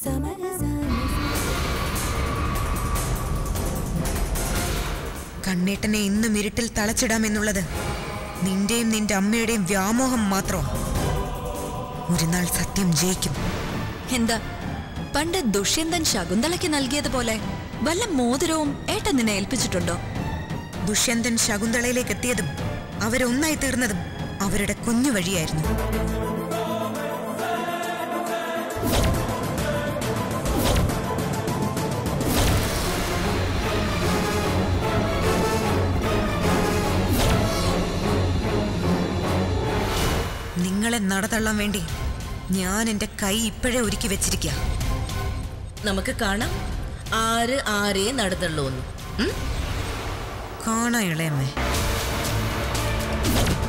കണ്ണേട്ടനെ ഇന്നും ഇരുട്ടിൽ തളച്ചിടാമെന്നുള്ളത് നിന്റെയും നിന്റെ അമ്മയുടെയും വ്യാമോഹം മാത്രം ഒരു നാൾ സത്യം ജയിക്കും എന്താ പണ്ട് ദുഷ്യന്തൻ ശകുന്തളയ്ക്ക് നൽകിയതുപോലെ വല്ല മോതിരവും ഏട്ടൻ നിന്നെ ഏൽപ്പിച്ചിട്ടുണ്ടോ ദുഷ്യന്തൻ ശകുന്തളയിലേക്ക് എത്തിയതും അവരൊന്നായി തീർന്നതും അവരുടെ കുഞ്ഞു വഴിയായിരുന്നു നിങ്ങളെ നടതള്ളാൻ വേണ്ടി ഞാൻ എന്റെ കൈ ഇപ്പോഴേ ഒരുക്കി വെച്ചിരിക്കുക നമുക്ക് കാണാം ആര് ആരെ നടത്തുള്ളൂന്ന് ഉം? കാണാ ഇളയമ്മേ